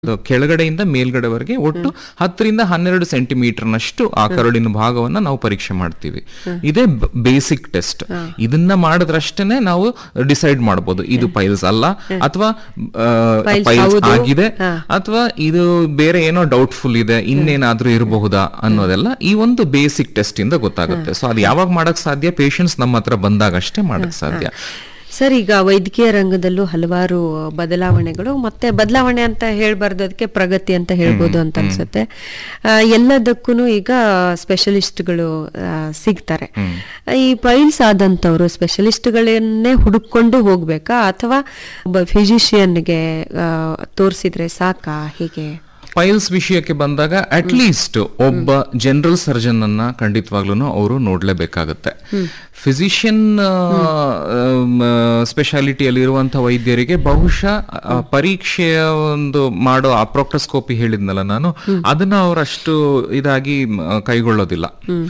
ಅದು ಕೆಳಗಡೆಯಿಂದ ಮೇಲ್ಗಡೆವರೆಗೆ ಒಟ್ಟು ಹತ್ತರಿಂದ ಹನ್ನೆರಡು ಸೆಂಟಿಮೀಟರ್ನಷ್ಟು ಆ ಕರುಳಿನ ಭಾಗವನ್ನ ನಾವು ಪರೀಕ್ಷೆ ಮಾಡ್ತೀವಿ ಇದೇ ಬೇಸಿಕ್ ಟೆಸ್ಟ್ ಇದನ್ನ ಮಾಡಿದ್ರಷ್ಟೇನೆ ನಾವು ಡಿಸೈಡ್ ಮಾಡಬಹುದು ಇದು ಪೈಲ್ಸ್ ಅಲ್ಲ ಅಥವಾ Piles ಪೈಲ್ಸ್ ಹೌದು. ಆಗಿದೆ ಹಾ. ಅಥವಾ ಇದು ಬೇರೆ ಏನೋ ಡೌಟ್ಫುಲ್ ಇದೆ ಇನ್ನೇನಾದ್ರೂ ಇರಬಹುದಾ ಅನ್ನೋದೆಲ್ಲ ಈ ಒಂದು ಬೇಸಿಕ್ ಟೆಸ್ಟ್ ಇಂದ ಗೊತ್ತಾಗುತ್ತೆ ಸೊ ಅದು ಯಾವಾಗ ಮಾಡಕ್ ಸಾಧ್ಯ ಪೇಷಂಟ್ಸ್ ನಮ್ಮ ಹತ್ರ ಬಂದಾಗ ಅಷ್ಟೇ ಮಾಡಕ್ ಸಾಧ್ಯ ಸರ್ ಈಗ ವೈದ್ಯಕೀಯ ರಂಗದಲ್ಲೂ ಹಲವಾರು ಬದಲಾವಣೆಗಳು ಮತ್ತೆ ಬದಲಾವಣೆ ಅಂತ ಹೇಳ್ಬಾರ್ದು ಅದಕ್ಕೆ ಪ್ರಗತಿ ಅಂತ ಹೇಳ್ಬೋದು ಅಂತ ಅನ್ಸುತ್ತೆ ಆ, ಎಲ್ಲದಕ್ಕೂ ಈಗ ಸ್ಪೆಷಲಿಸ್ಟ್ಗಳು ಆ, ಸಿಗ್ತಾರೆ ಈ ಪೈಲ್ಸ್ ಆದಂತವ್ರು ಸ್ಪೆಷಲಿಸ್ಟ್ಗಳನ್ನೇ ಹುಡುಕೊಂಡು ಹೋಗ್ಬೇಕಾ ಅಥವಾ ಒಬ್ಬ ಫಿಸಿಷಿಯನ್ಗೆ ತೋರಿಸಿದ್ರೆ ಸಾಕಾ ಹೀಗೆ ಪೈಲ್ಸ್ ವಿಷಯಕ್ಕೆ ಬಂದಾಗ ಅಟ್ ಲೀಸ್ಟ್ ಒಬ್ಬ ಜನರಲ್ ಸರ್ಜನ್ ಅನ್ನ ಖಂಡಿತವಾಗ್ಲೂ ಅವರು ನೋಡ್ಲೇಬೇಕಾಗತ್ತೆ ಫಿಸಿಷಿಯನ್ ಸ್ಪೆಷಾಲಿಟಿಯಲ್ಲಿ ಇರುವಂತಹ ವೈದ್ಯರಿಗೆ ಬಹುಶಃ ಆ, ಪರೀಕ್ಷೆಯ ಒಂದು ಮಾಡೋ ಅಪ್ರೋಕ್ಟೋಸ್ಕೋಪಿ ಹೇಳಿದ್ನಲ್ಲ ನಾನು ಅದನ್ನ ಅವರಷ್ಟು ಇದಾಗಿ ಮ್, ಕೈಗೊಳ್ಳೋದಿಲ್ಲ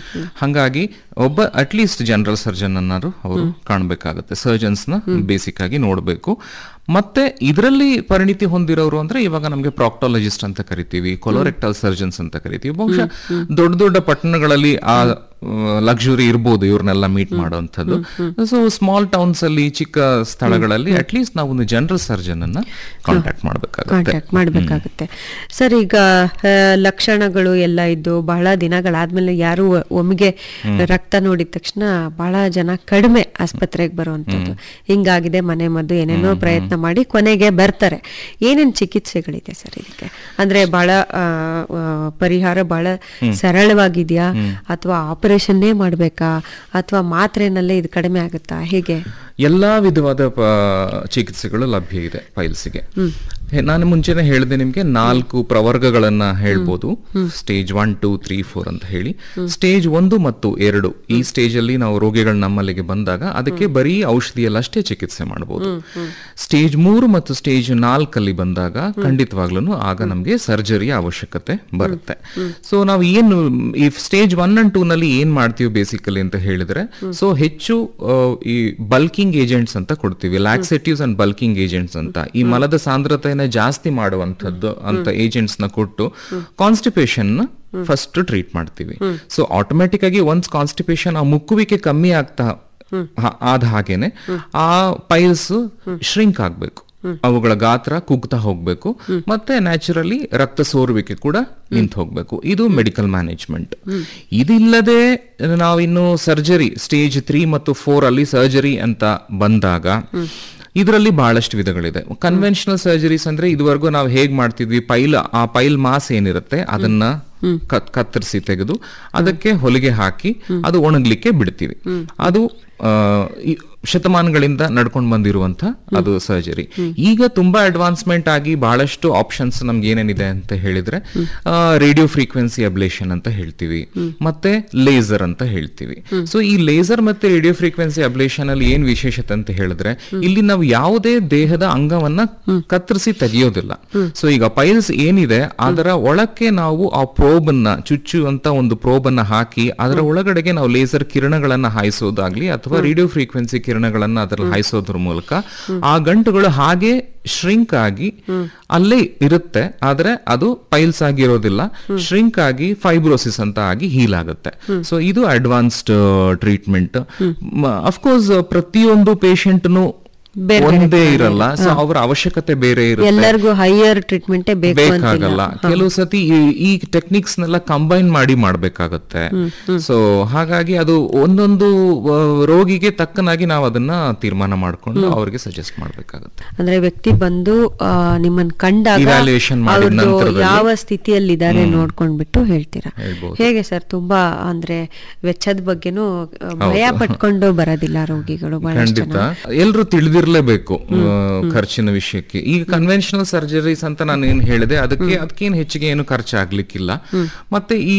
ಹಂಗಾಗಿ ಒಬ್ಬ ಅಟ್ ಲೀಸ್ಟ್ ಜನರಲ್ ಸರ್ಜನ್ ಅನ್ನಾರು ಅವರು ಕಾಣಬೇಕಾಗತ್ತೆ ಸರ್ಜನ್ಸ್ ನ ಬೇಸಿಕ್ ಆಗಿ ನೋಡಬೇಕು ಮತ್ತೆ ಇದರಲ್ಲಿ ಪರಿಣಿತಿ ಹೊಂದಿರೋರು ಅಂದ್ರೆ ಇವಾಗ ನಮಗೆ ಪ್ರಾಕ್ಟಾಲಜಿಸ್ಟ್ ಅಂತ ಕರಿತೀವಿ ಕೊಲೋರೆಕ್ಟಲ್ ಸರ್ಜನ್ಸ್ ಅಂತ ಕರಿತೀವಿ ಬಹುಶಃ ದೊಡ್ಡ ದೊಡ್ಡ ಪಟ್ಟಣಗಳಲ್ಲಿ ಆ ಲಕ್ಸುರಿ ಇರ್ಬೋದು ಇವ್ರನ್ನೆಲ್ಲ ಮೀಟ್ ಮಾಡುವಂಥದ್ದು ಸೊ ಸ್ಮಾಲ್ ಟೌನ್ಸ್ ಅಲ್ಲಿ ಚಿಕ್ಕ ಸ್ಥಳಗಳಲ್ಲಿ ಅಟ್ ಲೀಸ್ಟ್ ನಾವು ಒಂದು ಜನರಲ್ ಸರ್ಜನ್ ಅನ್ನ ಕಾಂಟ್ಯಾಕ್ಟ್ ಮಾಡಬೇಕಾಗುತ್ತೆ ಕಾಂಟ್ಯಾಕ್ಟ್ ಮಾಡಬೇಕಾಗುತ್ತೆ ಸರ್ ಈಗ ಆ, ಲಕ್ಷಣಗಳು ಎಲ್ಲ ಇದ್ದು ಬಹಳ ದಿನಗಳಾದ್ಮೇಲೆ ಯಾರು ಒ- ಒಮ್ಮೆಗೆ ರಕ್ತ ನೋಡಿದ ತಕ್ಷಣ ಬಹಳ ಜನ ಕಡಿಮೆ ಆಸ್ಪತ್ರೆಗೆ ಬರುವಂತದ್ದು ಹಿಂಗಾಗಿದೆ ಮನೆ ಮದ್ದು ಏನೇನೋ ಪ್ರಯತ್ನ ಮಾಡಿ ಕೊನೆಗೆ ಬರ್ತಾರೆ ಏನೇನ್ ಚಿಕಿತ್ಸೆಗಳಿದೆ ಸರ್ ಇದಕ್ಕೆ ಅಂದ್ರೆ ಬಹಳ ಆ, ಆ, ಪರಿಹಾರ ಬಹಳ ಸರಳವಾಗಿದ್ಯಾ ಅಥವಾ ಆಪರೇಷನ್ನೇ ಮಾಡ್ಬೇಕಾ ಅಥವಾ ಮಾತ್ರೆನಲ್ಲೇ ಇದು ಕಡಿಮೆ ಆಗುತ್ತಾ ಹೇಗೆ ಎಲ್ಲಾ ವಿಧವಾದ ಪ- ಚಿಕಿತ್ಸೆಗಳು ಲಭ್ಯ ಇದೆ ಪೈಲ್ಸ್ಗೆ ಹೆ- ನಾನು ಮುಂಚೆನೆ ಹೇಳಿದೆ ನಿಮ್ಗೆ ನಾಲ್ಕು ಪ್ರವರ್ಗಗಳನ್ನ ಹೇಳ್ಬೋದು stage one two three four ಅಂತ ಹೇಳಿ ಸ್ಟೇಜ್ ಒಂದು ಮತ್ತು ಎರಡು ಈ ಸ್ಟೇಜ್ ಅಲ್ಲಿ ನಾವು ರೋಗಿಗಳು ನಮ್ಮಲ್ಲಿಗೆ ಬಂದಾಗ ಅದಕ್ಕೆ ಬರೀ ಔಷಧಿಯಲ್ಲಷ್ಟೇ ಚಿಕಿತ್ಸೆ ಮಾಡಬಹುದು ಸ್ಟೇಜ್ ಮೂರು ಮತ್ತು ಸ್ಟೇಜ್ ನಾಲ್ಕಲ್ಲಿ ಬಂದಾಗ ಖಂಡಿತವಾಗ್ಲೂ ಆಗ ನಮಗೆ ಸರ್ಜರಿಯ ಅವಶ್ಯಕತೆ ಬರುತ್ತೆ ಸೊ ನಾವು ಏನು ಈ ಸ್ಟೇಜ್ ಒನ್ ಅಂಡ್ ಟೂ ನಲ್ಲಿ ಏನ್ ಮಾಡ್ತೀವಿ ಬೇಸಿಕಲಿ ಅಂತ ಹೇಳಿದ್ರೆ ಸೊ ಹೆಚ್ಚು ಆ, ಈ ಬಲ್ಕಿಂಗ್ ಏಜೆಂಟ್ಸ್ ಅಂತ ಕೊಡ್ತೀವಿ ಲ್ಯಾಕ್ಸೆಟಿವ್ಸ್ ಅಂಡ್ ಬಲ್ಕಿಂಗ್ ಏಜೆಂಟ್ಸ್ ಅಂತ ಈ ಮಲದ ಸಾಂದ್ರತೆಯನ್ನ ಜಾಸ್ತಿ ಮಾಡುವಂತದ್ದು ಅಂತ ಏಜೆಂಟ್ಸ್ ನ ಕೊಟ್ಟು ಕಾನ್ಸ್ಟಿಪೇಷನ್ ಫಸ್ಟ್ ಟ್ರೀಟ್ ಮಾಡ್ತೀವಿ ಸೊ ಆಟೋಮೆಟಿಕ್ ಆಗಿ ಒನ್ಸ್ ಕಾನ್ಸ್ಟಿಪೇಷನ್ ಆ ಮುಕ್ಕುವಿಕೆ ಕಮ್ಮಿ ಆಗ್ತಾ ಹ- ಆದ ಹಾಗೇನೆ ಆ ಪೈಲ್ಸ್ ಶ್ರಿಂಕ್ ಆಗ್ಬೇಕು ಅವುಗಳ ಗಾತ್ರ ಕುಗ್ತಾ ಹೋಗ್ಬೇಕು ಮತ್ತೆ ನ್ಯಾಚುರಲಿ ರಕ್ತ ಸೋರುವಿಕೆ ಕೂಡ ನಿಂತು ಹೋಗ್ಬೇಕು ಇದು ಮೆಡಿಕಲ್ ಮ್ಯಾನೇಜ್ಮೆಂಟ್ ಇದಿಲ್ಲದೆ ನಾವಿನ್ನು ಸರ್ಜರಿ ಸ್ಟೇಜ್ ತ್ರೀ ಮತ್ತು ಫೋರ್ ಅಲ್ಲಿ ಸರ್ಜರಿ ಅಂತ ಬಂದಾಗ ಇದರಲ್ಲಿ ಬಹಳಷ್ಟು ವಿಧಗಳಿದೆ ಕನ್ವೆನ್ಷನಲ್ ಸರ್ಜರೀಸ್ ಅಂದ್ರೆ ಇದುವರೆಗೂ ನಾವು ಹೇಗ್ ಮಾಡ್ತಿದ್ವಿ ಪೈಲ್ ಆ ಪೈಲ್ ಮಾಸ್ ಏನಿರುತ್ತೆ ಅದನ್ನ ಕತ್- ಕತ್ತರಿಸಿ ತೆಗೆದು ಅದಕ್ಕೆ ಹೊಲಿಗೆ ಹಾಕಿ ಅದು ಒಣಗ್ಲಿಕ್ಕೆ ಬಿಡ್ತೀವಿ ಅದು ಆ, ಈ ಶತಮಾನಗಳಿಂದ ನಡ್ಕೊಂಡು ಬಂದಿರುವಂತ ಅದು ಸರ್ಜರಿ ಈಗ ತುಂಬಾ ಅಡ್ವಾನ್ಸ್ಮೆಂಟ್ ಆಗಿ ಬಹಳಷ್ಟು ಆಪ್ಷನ್ಸ್ ನಮ್ಗೆ ಏನೇನಿದೆ ಅಂತ ಹೇಳಿದ್ರೆ ರೇಡಿಯೋ ಫ್ರೀಕ್ವೆನ್ಸಿ ಅಬ್ಲೇಷನ್ ಅಂತ ಹೇಳ್ತೀವಿ ಮತ್ತೆ ಲೇಸರ್ ಅಂತ ಹೇಳ್ತೀವಿ ಸೊ ಈ ಲೇಸರ್ ಮತ್ತೆ ರೇಡಿಯೋ ಫ್ರೀಕ್ವೆನ್ಸಿ ಅಬ್ಲೇಷನ್ ಅಲ್ಲಿ ಏನ್ ವಿಶೇಷತೆ ಅಂತ ಹೇಳಿದ್ರೆ ಇಲ್ಲಿ ನಾವು ಯಾವುದೇ ದೇಹದ ಅಂಗವನ್ನ ಕತ್ತರಿಸಿ ತೆಗೆಯೋದಿಲ್ಲ ಸೊ ಈಗ ಪೈಲ್ಸ್ ಏನಿದೆ ಅದರ ಒಳಕ್ಕೆ ನಾವು ಆ ಪ್ರೋಬ್ ಅನ್ನ ಚುಚ್ಚುವಂತ ಒಂದು ಪ್ರೋಬ್ ಅನ್ನ ಹಾಕಿ ಅದರ ಒಳಗಡೆಗೆ ನಾವು ಲೇಸರ್ ಕಿರಣಗಳನ್ನ ಹಾಯಿಸೋದಾಗ್ಲಿ ಅಥವಾ ರೇಡಿಯೋ ಫ್ರೀಕ್ವೆನ್ಸಿ ಕಿರಣಗಳನ್ನ ಅದರಲ್ಲಿ ಹಾಯಿಸೋದ್ರ ಮೂಲಕ ಆ ಗಂಟುಗಳು ಹಾಗೆ ಶ್ರಿಂಕ್ ಆಗಿ ಅಲ್ಲೇ ಇರುತ್ತೆ ಆದ್ರೆ ಅದು ಪೈಲ್ಸ್ ಆಗಿರೋದಿಲ್ಲ ಶ್ರಿಂಕ್ ಆಗಿ ಫೈಬ್ರೋಸಿಸ್ ಅಂತ ಆಗಿ ಹೀಲ್ ಆಗುತ್ತೆ ಸೊ ಇದು ಅಡ್ವಾನ್ಸ್ಡ್ ಟ್ರೀಟ್ಮೆಂಟ್ ಅಫ್ಕೋರ್ಸ್ ಪ್ರತಿಯೊಂದು ಪೇಷಂಟ್ನು ಬೇರೆ ಒಂದೇ ಇರಲ್ಲ ಸೊ ಅವರ ಅವಶ್ಯಕತೆ ಬೇರೆ ಇರುತ್ತೆ ಎಲ್ಲರಿಗೂ ಹೈಯರ್ ಟ್ರೀಟ್ಮೆಂಟೇ ಬೇಕು ಬೇಕಾಗಲ್ಲ ಕೆಲವು ಸತಿ ಈ- ಈ ಟೆಕ್ನಿಕ್ಸ್ ನೆಲ್ಲ ಕಂಬೈನ್ ಮಾಡಿ ಮಾಡ್ಬೇಕಾಗತ್ತೆ ಸೊ ಹಾಗಾಗಿ ಅದು ಒಂದೊಂದು ಆ, ರೋಗಿಗೆ ತಕ್ಕನಾಗಿ ನಾವು ಅದನ್ನ ತೀರ್ಮಾನ ಮಾಡ್ಕೊಂಡು ಅವ್ರಿಗೆ ಸಜೆಸ್ಟ್ ಮಾಡ್ಬೇಕಾಗತ್ತೆ ಅಂದ್ರೆ ವ್ಯಕ್ತಿ ಬಂದು ಆ, ನಿಮ್ಮನ್ನ ಕಂಡಾಗ Evaluation ಮಾಡಿದ ಅವ್ರ್ದು ನಂತರದಲ್ಲಿ. ಯಾವ ಸ್ಥಿತಿಯಲ್ಲಿದ್ದಾರೆ ನೋಡ್ಕೊಂಡ್ಬಿಟ್ಟು ಹೇಳ್ತೀರಾ ಹೇಳ್ಬೋದು. ಹೇಗೆ ಸರ್ ತುಂಬಾ ಅಂದ್ರೆ ವೆಚ್ಚದ ಬಗ್ಗೆನೂ ಆ, ಭಯ ಪಟ್ಕೊಂಡು ಬರೋದಿಲ್ಲ ರೋಗಿಗಳು ಬಹಳಷ್ಟು ಖಂಡಿತ ಜನ ಎಲ್ರು ತಿಳಿದಿರ್ಲೇಬೇಕು ಆ, ಖರ್ಚಿನ ವಿಷಯಕ್ಕೆ ಈಗ ಕನ್ವೆನ್ಷನಲ್ ಸರ್ಜರೀಸ್ ಅಂತ ನಾನು ಏನ್ ಹೇಳಿದೆ ಅದಕ್ಕೆ ಅದಕ್ಕೇನು ಹೆಚ್ಚಿಗೆ ಏನು ಖರ್ಚು ಆಗ್ಲಿಕ್ಕಿಲ್ಲ ಮತ್ತೆ ಈ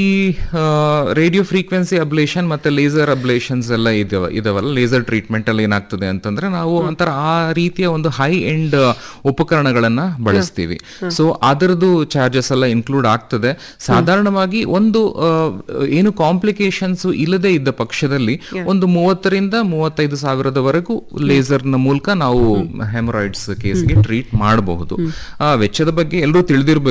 ರೇಡಿಯೋ ಫ್ರೀಕ್ವೆನ್ಸಿ ಅಬ್ಲೇಷನ್ ಮತ್ತೆ ಲೇಸರ್ ಅಬ್ಲೇಷನ್ಸ್ ಎಲ್ಲ ಇದಾವ ಇದಾವಲ್ಲ ಲೇಸರ್ ಟ್ರೀಟ್ಮೆಂಟ್ ಅಲ್ಲಿ ಏನಾಗ್ತದೆ ಅಂತಂದ್ರೆ ನಾವು ಒಂಥರ ಆ ರೀತಿಯ ಒಂದು ಹೈ ಎಂಡ್ ಉಪಕರಣಗಳನ್ನ ಬಳಸ್ತೀವಿ ಸೊ ಅದರದ್ದು ಚಾರ್ಜಸ್ ಎಲ್ಲ ಇನ್ಕ್ಲೂಡ್ ಆಗ್ತದೆ ಸಾಧಾರಣವಾಗಿ ಒಂದು ಆ, ಏನು ಕಾಂಪ್ಲಿಕೇಶನ್ಸ್ ಇಲ್ಲದೆ ಇದ್ದ ಪಕ್ಷದಲ್ಲಿ ಒಂದು ಮೂವತ್ತರಿಂದ ಮೂವತ್ತೈದು ಸಾವಿರದವರೆಗೂ ಲೇಸರ್ ನ ಮೂಲಕ ನಾವು ಹೆಮರಾಯ್ಡ್ಸ್ ಕೇಸ್ಗೆ ಟ್ರೀಟ್ ಮಾಡಬಹುದು ಆ ವೆಚ್ಚದ ಬಗ್ಗೆ ಎಲ್ಲರೂ ತಿಳಿದಿರಬೇಕು